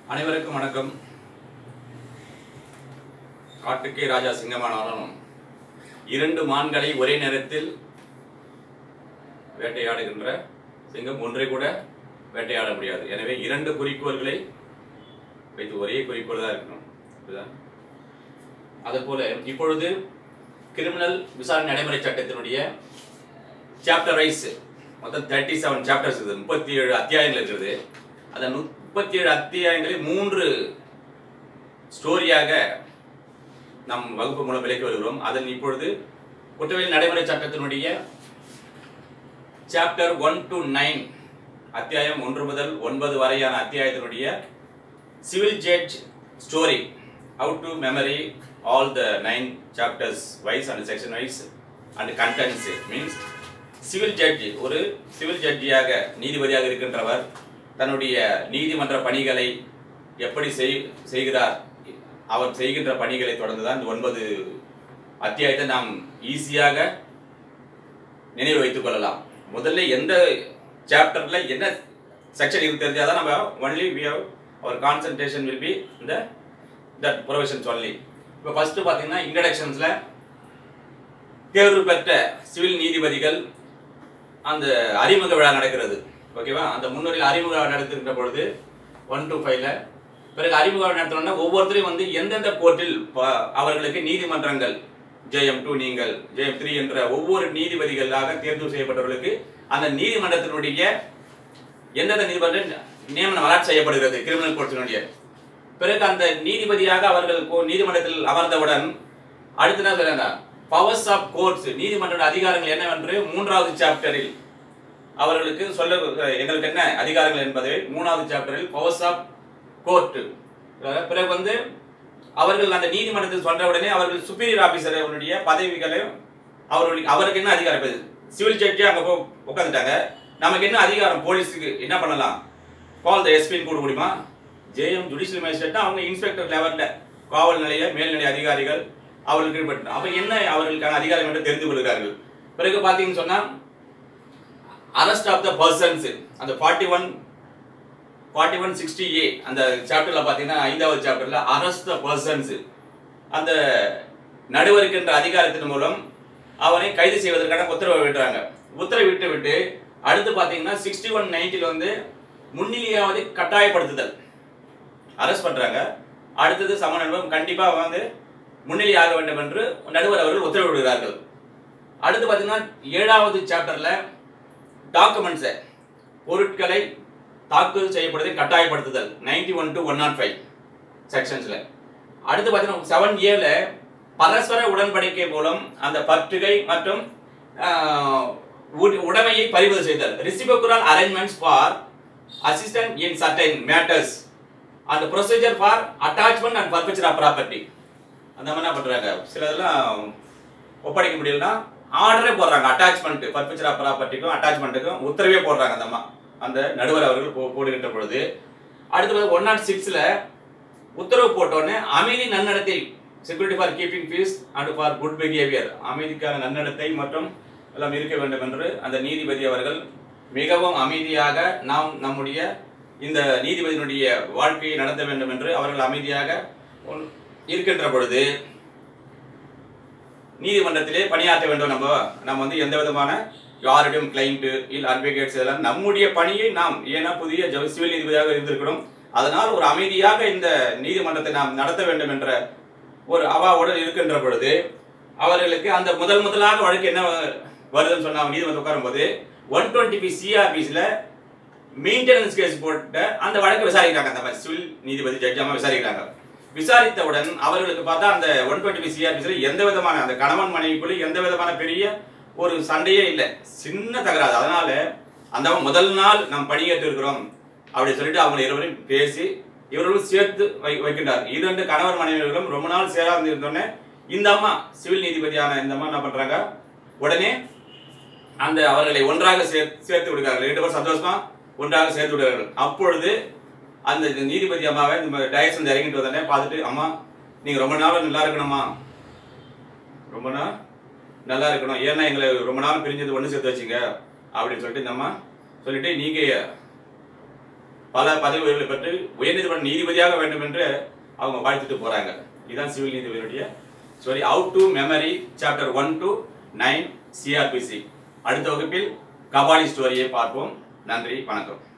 அனைவருக்கும் வணக்கம் காட்டுக்கே ராஜா சிங்கமானாலும் இரண்டு மான்களை ஒரே நேரத்தில் வேட்டையாடுகின்ற சிங்கம் ஒன்றை கூட வேட்டையாட முடியாது எனவே இரண்டு குறிக்கோள்களை வைத்து ஒரே குறிக்கோள் தான் இருக்கணும் புரியுதா? அதுபோல இப்பொழுது கிரிமினல் விசாரணை நடைமுறை சட்டத்தினுடைய சாப்டர் வைஸ் மொத்தம் தேர்ட்டி செவன் சாப்டர்ஸ் இருக்குது முப்பத்தி ஏழு அத்தியாயங்கள் இருக்கிறது அந்த முப்பத்தி ஏழு அத்தியாயங்களை மூன்று ஸ்டோரியாக நம் வகுப்பு மூலம் விலக்கி வருகிறோம் அதில் இப்பொழுது குற்றவியல் நடைமுறை சட்டத்தினுடைய சாப்டர் ஒன் டு நைன் அத்தியாயம் ஒன்று முதல் ஒன்பது வரையான அத்தியாயத்தினுடைய civil judge story how to memory all the nine chapters wise and section wise and contents means civil ஜட்ஜி ஒரு சிவில் ஜட்ஜியாக நீதிபதியாக இருக்கின்றவர் தன்னுடைய நீதிமன்ற பணிகளை எப்படி செய் செய்கிறார் அவர் செய்கின்ற பணிகளை தொடர்ந்து தான் இந்த ஒன்பது அத்தியாயத்தை நாம் ஈஸியாக நினைவு வைத்துக் கொள்ளலாம் முதல்ல எந்த சாப்டர்ல என்ன செக்ஷன் இருக்கு தெரிஞ்சாதான் நம்ம only we have our concentration will be இந்த தட் ப்ரொவிஷன்ஸ் ஒன்லி இப்போ ஃபர்ஸ்ட் பார்த்தீங்கன்னா இன்ட்ரடக்ஷன்ஸ்ல தேர்வு பெற்ற சிவில் நீதிபதிகள் அந்த அறிமுக விழா நடக்கிறது ஓகேவா அந்த முன்னுரையில் அறிமுக விழா நடத்துகின்ற பொழுது ஒன் டு ஃபைவ்ல பிறகு அறிமுக விழா நடத்தணும்னா ஒவ்வொருத்தரையும் வந்து எந்தெந்த கோர்ட்டில் ப- அவர்களுக்கு நீதிமன்றங்கள் ஜெயம் டூ நீங்கள் ஜெயம் த்ரீ என்ற ஒவ்வொரு நீதிபதிகளாக தேர்வு செய்யப்பட்டவர்களுக்கு அந்த நீதிமன்றத்தினுடைய எந்தெந்த நீதிமன்றம் நியமனம் அலாட் செய்யப்படுகிறது கிரிமினல் கோர்ட்டினுடைய பிறகு அந்த நீதிபதியாக அவர்கள் கோ- நீதிமன்றத்தில் அமர்ந்தவுடன் அடுத்து என்ன சொல்றாங்க பவர்ஸ் ஆஃப் கோர்ட்ஸ் நீதிமன்ற அதிகாரங்கள் என்னவென்று மூன்றாவது சாப்டரில் அவர்களுக்கு சொல்ல எங்களுக்கு என்ன அதிகாரங்கள் என்பதை மூணாவது சாப்டரில் பவர்ஸ் ஆஃப் கோர்ட் பிறகு வந்து அவர்கள் அந்த நீதிமன்றத்தில் சொன்ன உடனே அவர்கள் சுப்பீரியர் ஆபீசர் அவருடைய பதவிகளையும் அவர்களுக்கு அவருக்கு என்ன அதிகாரம் இப்போ சிவில் ஜட்ஜி அங்க போ உட்காந்துட்டாங்க நமக்கு என்ன அதிகாரம் போலீஸுக்கு என்ன பண்ணலாம் கால் த எஸ்பின்னு கூட முடியுமா ஜேஎம் ஜுடிஷியல் மேஜிஸ்ட்ரேட்னா அவங்க இன்ஸ்பெக்டர் லெவல்ல காவல் நிலைய மேல்நிலை அதிகாரிகள் அவர்களுக்கு ஈடுபட்டு அப்ப என்ன அவர்களுக்கான அதிகாரம் என்று தெரிந்து கொள்கிறார்கள் பிறகு பாத்தீங்கன்னு சொன்னா அரெஸ்ட் ஆஃப் த பர்சன்ஸ் அந்த forty one forty one sixty A அந்த சாப்டர்ல பாத்தீங்கன்னா ஐந்தாவது சாப்டர்ல அரெஸ்ட் த பர்சன்ஸ் அந்த நடுவருக்கின்ற அதிகாரத்தின் மூலம் அவனை கைது செய்வதற்கான உத்தரவை விட்டுறாங்க உத்தரவு விட்டு விட்டு அடுத்து பாத்தீங்கன்னா சிக்ஸ்டி ஒன் நைன்டில வந்து முன்னிலையாவது கட்டாயப்படுத்துதல் அரெஸ்ட் பண்றாங்க அடுத்தது சம நடுவம் கண்டிப்பா வந்து முன்னிலையாக வேண்டும் என்று நடுவர் அவர்கள் உத்தரவிடுகிறார்கள் அடுத்து பாத்தீங்கன்னா ஏழாவது சாப்டர்ல டாக்குமெண்ட்ஸை பொருட்களை தாக்கல் செய்யப்படுவதை கட்டாயப்படுத்துதல் ninety one to one nought five செக்ஷன்ஸ்ல அடுத்து பார்த்தீங்கன்னா செவன் ஏல பரஸ்பர உடன்படிக்கை மூலம் அந்த பற்றுகை மற்றும் ஆஹ், உட- உடைமையை பறிமுதல் செய்தல் reciprocal arrangements for assistant in certain matters and procedure for attachment and forfeiture of property அந்த மாதிரி என்ன பண்றாங்க சிலதெல்லாம் ஒப்படைக்க முடியலன்னா ஆர்டரே போடுறாங்க அட்டாச்மெண்ட் பர்பச்சர் ஆஃப் ப்ராப்பர்ட்டிக்கும் அட்டாச்மெண்ட்டுக்கும் உத்தரவே போடுறாங்க அந்த அம்மா அந்த நடுவர் அவர்கள் போ- போடுகின்ற பொழுது அடுத்து ஒன் நாட் சிக்ஸ்ல உத்தரவு போட்டோடனே அமைதி நன்னடத்தை security for keeping peace and for good behaviour அமைதிக்கான நன்னடத்தை மற்றும் எல்லாம் இருக்க வேண்டும் என்று அந்த நீதிபதி அவர்கள் மிகவும் அமைதியாக நாம் நம்முடைய இந்த நீதிபதியினுடைய வாழ்க்கையை நடத்த வேண்டும் என்று அவர்கள் அமைதியாக ஒன்- இருக்கின்ற பொழுது நீதிமன்றத்திலே பணியாற்ற வேண்டும் நம்ம நம்ம வந்து எந்த விதமான யாரிடம் கிளைண்ட் இல்ல அட்வொகேட்ஸ் இதெல்லாம் நம்முடைய பணியை நாம் ஏன்னா புதிய ஜ- சிவில் நீதிபதியாக இருந்திருக்கிறோம் அதனால் ஒரு அமைதியாக இந்த நீதிமன்றத்தை நாம் நடத்த வேண்டும் என்ற ஒரு அவாவோடு இருக்கின்ற பொழுது அவர்களுக்கு அந்த முதல் முதலாக வழக்கு என்ன வருதுன்னு சொன்னா அவங்க நீதிமன்றம் உட்காரும்போது ஒன் டுவெண்ட்டி பி சிஆர்பிஸ்ல மெயின்டெனன்ஸ் கேஸ் போட்டு அந்த வழக்கை விசாரிக்கிறாங்க அந்த மாதிரி சிவில் நீதிபதி ஜட்ஜாம விசாரிக்கிறாங்க விசாரித்தவுடன் அவர்களுக்கு பார்த்தா அந்த ஒன் டுவெண்ட்டி சிஆர்பிஸ்ல எந்த விதமான அந்த கணவன் மனைவிக்குள்ள எந்த விதமான பெரிய ஒரு சண்டையே இல்லை சின்ன தகராறு அதனால அந்த முதல் நாள் நாம் பணியேற்று இருக்கிறோம் அப்படி சொல்லிட்டு அவங்க இருவரையும் பேசி இவர்களும் சேர்த்து வை வைக்கின்றார் இரண்டு கணவர் மனைவிகளும் ரொம்ப நாள் சேராது இருந்தோடனே இந்த அம்மா சிவில் நீதிபதியான இந்த அம்மா என்ன பண்றாங்க உடனே அந்த அவர்களை ஒன்றாக சேர் சேர்த்து விடுகிறார்கள் ரெண்டு பேரும் சந்தோஷமா ஒன்றாக சேர்த்து விடுகிறார்கள் அப்பொழுது அந்த நீதிபதி அம்மாவை இந்த டயஸ் வந்து இறங்கிட்டு வந்தோடனே பார்த்துட்டு அம்மா நீங்க ரொம்ப நாள் நல்லா இருக்கணும்மா ரொம்ப நாள் நல்லா இருக்கணும் ஏன்னா எங்களை ரொம்ப நாள் பிரிஞ்சது ஒன்று சேர்த்து வச்சுங்க அப்படின்னு சொல்லிட்டு இந்த அம்மா சொல்லிட்டு நீங்க பல பதவி உயர்வுகளை பெற்று உயர்நீதிமன்ற நீதிபதியாக வேண்டும் என்று அவங்க வாழ்த்துட்டு போறாங்க இதுதான் சிவில் நீதிபதியுடைய story out to memory chapter one two nine CrPC அடுத்த வகுப்பில் கபாலி ஸ்டோரியை பார்ப்போம் நன்றி வணக்கம்